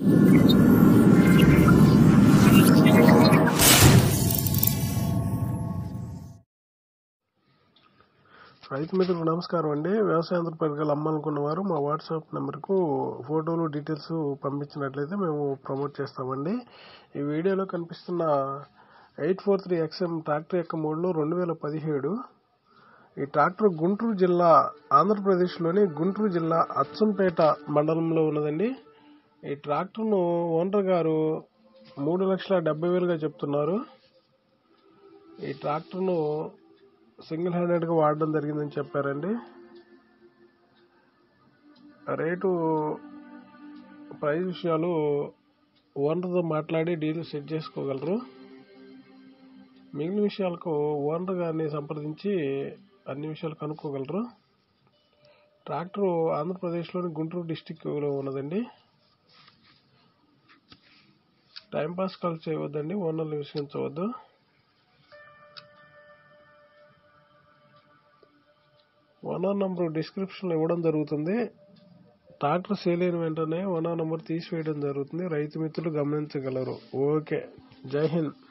రైతు మిత్రులకు నమస్కారం అండి వ్యవసాయ యంత్ర పరికరాలు అమ్మాలనుకున్న వారు మా వాట్సాప్ నెంబర్కు ఫోటోలు డీటెయిల్స్ పంపించినట్లయితే మేము ప్రమోట్ చేస్తామండి ఈ వీడియోలో కనిపిస్తున్న eight four three XM tractor యొక్క మోడల్ రెండు వేల పదిహేడు ఈ ట్రాక్టర్ గుంటూరు జిల్లా ఆంధ్రప్రదేశ్లోని గుంటూరు జిల్లా అచ్చంపేట మండలంలో ఉన్నదండి ఈ ట్రాక్టర్ను ఓనర్ గారు మూడు లక్షల డెబ్బై వేలుగా చెప్తున్నారు ఈ ట్రాక్టర్ను సింగిల్ హ్యాండెడ్గా వాడడం జరిగిందని చెప్పారండి రేటు ప్రైస్ విషయాలు ఓనర్తో మాట్లాడి డీల్ సెట్ చేసుకోగలరు మిగిలిన విషయాలకు ఓనర్ గారిని సంప్రదించి అన్ని విషయాలు కనుక్కోగలరు ట్రాక్టర్ ఆంధ్రప్రదేశ్లోని గుంటూరు డిస్టిక్లో ఉన్నదండి టైంపాస్ కాల్ చేయవద్దండి ఓనర్ని విశ్వసించవద్దు ఓనర్ నంబర్ డిస్క్రిప్షన్లో ఇవ్వడం జరుగుతుంది ట్రాక్టర్ సేల్ అయిన వెంటనే ఓనర్ నంబర్ తీసివేయడం జరుగుతుంది రైతు మిత్రులు గమనించగలరు ఓకే జై హింద్